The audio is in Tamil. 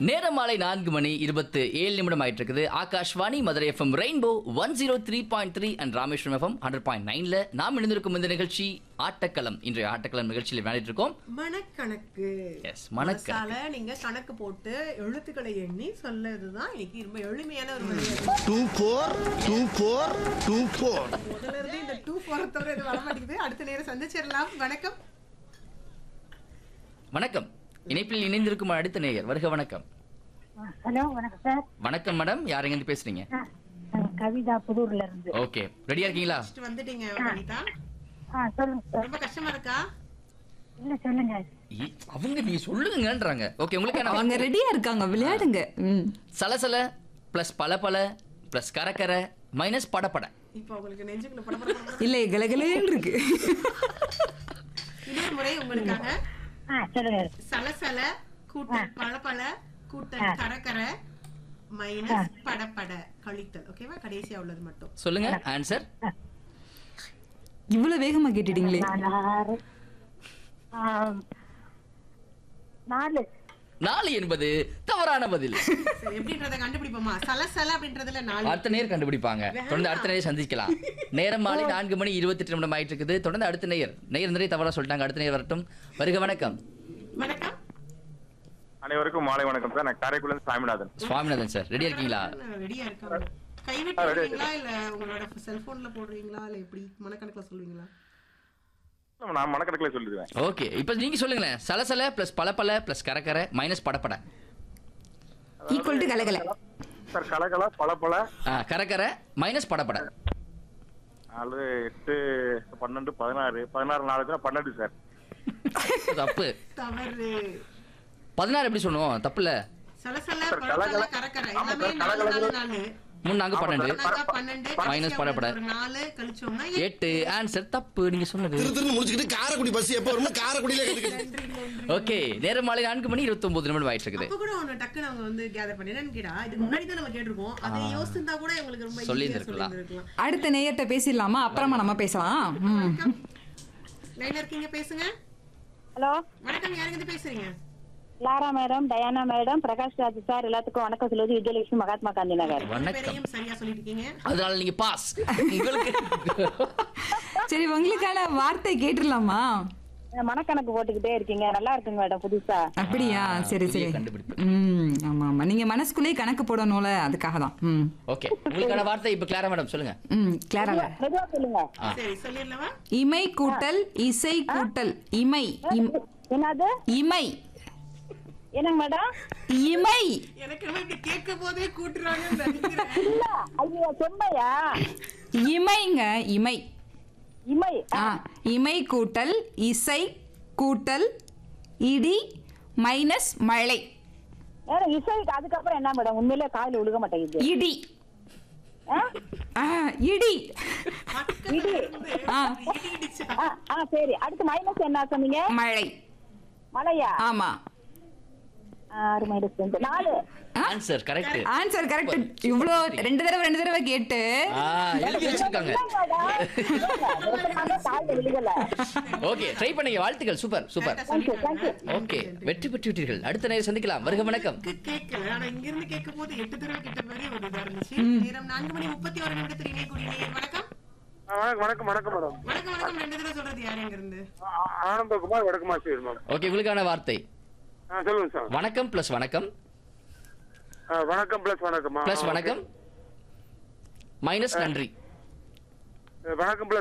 நேரம் மாலை நான்கு மணி இருபத்து ஏழு நிமிடம் ஆயிட்டு இருக்குது Akashvani Madurai FM rainbow one zero three point three and Rameswaram FM hundred point நைன்ல நாம் இணைந்திருக்கும் இந்த நிகழ்ச்சி ஆட்டக்களம் இன்றைய ஆட்டக்களம் நிகழ்ச்சியில் விளையாடிட்டு இருக்கோம் மனக்கணக்கு Yes, மனக்கணக்கு. மனசால நீங்க கணக்கு போட்டு எழுத்துக்களை எண்ணி சொல்லதுதான் இன்னைக்கு ரொம்ப எளிமையான ஒரு விளையாட்டு two four two four two four முதல்ல இருந்து இந்த டூ ஃபோர் தவிர இது வர மாட்டேங்குது அடுத்த நேரம் சந்திச்சிடலாம் வணக்கம் வணக்கம் இணைப்பில் இணைந்திருக்கும் அடுத்த நேயர் வருக வணக்கம் ஹலோ வணக்கம் சார் வணக்கம் மேடம் யார் எங்க பேசுறீங்க ஆ, நான் கவிதா புதூர்ல இருந்து ஓகே ரெடியா இருக்கீங்களா First வந்துட்டீங்க வனிதா ஆ சொல்லுங்க சார் ரொம்ப கஷ்டமா இருக்கா இல்ல சொல்லுங்க இ- அவங்க நீங்க சொல்லுங்கன்றாங்க ஓகே உங்களுக்கு என்ன அவங்க ரெடியா இருக்காங்க விளையாடுங்க ம் சலசல பிளஸ் பலபல பிளஸ் கரக்கர மைனஸ் படபட இப்போ உங்களுக்கு நெஞ்சுக்குள்ள பட பட பட பட. இல்ல கலகலேன்னு இருக்கு இன்னொரு முறை உங்களுக்காக ஆ சொல்லுங்க சலசல கூட்டல் பளபள கூட்டல் கரகர மைனஸ் படபட கழித்தல் ஓகேவா கடைசியா உள்ளது மட்டும் சொல்லுங்க ஆன்சர் இவ்வளவு வேகமா கேட்டுட்டீங்களே நான் ஆறு ஆ, நாலு நாலு என்பது தவறான பதில் சரி எப்படின்றத கண்டுபிடிப்போமா சலசல அப்படின்றதுல நாலு அடுத்த நேர் கண்டுபிடிப்பாங்க தொடர்ந்து அடுத்த நேர் சந்திக்கலாம் நேரம் மாலை நான்கு மணி இருபத்தி நிமிடம் ஆயிட்டு இருக்குது தொடர்ந்து அடுத்த நேயர் நேயர் நிறைய தவறா சொல்லிட்டாங்க அடுத்த நேர் வரட்டும் வருக வணக்கம் வணக்கம் அனைவருக்கும் மாலை வணக்கம் சார் நான் காரைக்குடி சாமிநாதன் சுவாமிநாதன் சார் ரெடியா இருக்கீங்களா ரெடியா இருக்காங்க கைவிட்டு போடுறீங்களா இல்ல உங்களோட செல்போன்ல போடுறீங்களா இல்ல எப்படி மனக்கணக்குல சொல்லுவீங்களா நான் மனக்கணக்கில் சொல்லிடுவேன் ஓகே இப்போ நீங்க சொல்லுங்களேன் சலசல பிளஸ் பலபல பிளஸ் கரக்கர மைனஸ் படபட ஈக்குவல் டு கலகல சார் கலகலா பல பல ஆ, கரக்கர மைனஸ் படபட நாலு எட்டு பன்னெண்டு பதினாறு பதினாறு நாலு பன்னெண்டு சார் தப்பு தவறு பதினாறு எப்படி சொல்லுவோம் தப்பு இல்ல சலசல சார், பழப்பழ கலகல- கரக்கரை ஆமா எல்லாமே சார், நாலு நாலு கலகல- நாலு மூணு நாங்க பன்னெண்டு நாக்கா பன்னெண்டு Minus கடைசியா படப்பட. ஒரு நாலு கழிச்சோம்னா எட்டு ஆன்சர் தப்பு நீங்க சொன்னது திரு திருன்னு முடிச்சுக்கிட்டு காரைக்குடி பஸ் எப்போ வருமோ காரைக்குடியில கட்டுக்கிட்டு ஓகே நேரம் மாலை நான்கு மணி இருபத்தி ஒன்பது நிமிடம் ஆயிட்டு இருக்குது அப்ப கூட ஒண்ணு டக்குன்னு அவங்க வந்து கேதர் பண்ணி என்னன்னு கேட்டா இதுக்கு முன்னாடி தான் நம்ம கேட்டிருப்போம் அதை யோசிச்சிருந்தா கூட உங்களுக்கு ரொம்ப சொல்லி ஈஸியா இருந்திருக்கலாம். சொல்லியிருந்திருக்கலாம் அடுத்த நேயர்கிட்ட பேசிடலாமா அப்புறமா நம்ம பேசலாம் ம் லைன்ல இருக்கீங்க பேசுங்க ஹலோ வணக்கம் யாருங்க இருந்து பேசுறீங்க Lara madam Diana madam Prakash Raj sir எல்லாத்துக்கும் வணக்கம் சொல்லுவது விஜயலட்சுமி மகாத்மா காந்தி நகர் ரெண்டு வணக்கம் பேரையும் சரியா சொல்லிட்டு இருக்கீங்க அதனால நீங்க பாஸ் உங்களுக்கு சரி உங்களுக்கான வார்த்தை கேட்டுடலாமா மனக்கணக்கு போட்டுக்கிட்டே இருக்கீங்க நல்லா இருக்குங்க மேடம் புதுசா அப்படியா சரி சரி புதிய கண்டுபிடிப்பு. ம் ஆமா ஆமா நீங்க மனசுக்குள்ளேயே கணக்கு போடணும்ல அதுக்காக தான் ம் ஓகே உங்களுக்கான வார்த்தை இப்ப கிளாரா மேடம் சொல்லுங்க ம் கிளாரா மெதுவா சொல்லுங்க சரி சொல்லிடலவா இமை கூட்டல் இசை கூட்டல் இமை இம்- என்னது இமை என்னங்க மேடம் இமை எனக்கு என்ன இப்படி கேட்க போதே கூட்டுறாங்கன்னு நினைக்கிறேன் இல்ல ஐயோ செம்மையா இமைங்க இமை இமை ஆ இமை கூட்டல் இசை கூட்டல் இடி மைனஸ் மழை மேடம் இசை அதுக்கப்புறம் என்ன மேடம் உண்மையிலே காதுல விழுக மாட்டேங்குது இடி ஆ? ஆ இடி பக்கத்துல இருந்து ஆ இடி இடிச்சா. ஆ, ஆ சரி அடுத்து மைனஸ் என்ன சொன்னீங்க மழை மலையா ஆமா ஆறு மைனஸ் ரெண்டு நாலு ஆன்சர் கரெக்ட் ஆன்சர் கரெக்ட் இவ்ளோ ரெண்டு தடவை ரெண்டு தடவை கேட்டு ஆ எழுதி வச்சிருக்காங்க காதுல விழுகல ஓகே ட்ரை பண்ணீங்க வாழ்த்துக்கள் super super thank you thank you okay வெற்றி பெற்று விட்டீர்கள் அடுத்த நேரம் சந்திக்கலாம் வருக வணக்கம் எனக்கு கேட்கல ஆனா இங்க இருந்து கேட்கும் போது எட்டு தடவை கிட்ட மாதிரி ஒரு இதா இருந்துச்சு நேரம் நான்கு மணி முப்பத்தி ஒரு நிமிடத்தில் இணையக்கூடிய நேயர். வணக்கம் வணக்கம் வணக்கம் வணக்கம் மேடம் வணக்கம் வணக்கம் ரெண்டு தடவை சொல்றது யாரு அங்க இருந்து ஆனந்தகுமார் வடக்குமா சரி மேம் ஓகே உங்களுக்கான வார்த்தை ஆ சொல்லுங்க சார் வணக்கம் பிளஸ் வணக்கம் ஆ, வணக்கம் பிளஸ் வணக்கம் பிளஸ் வணக்கம் மைனஸ் நன்றி வணக்கம் plus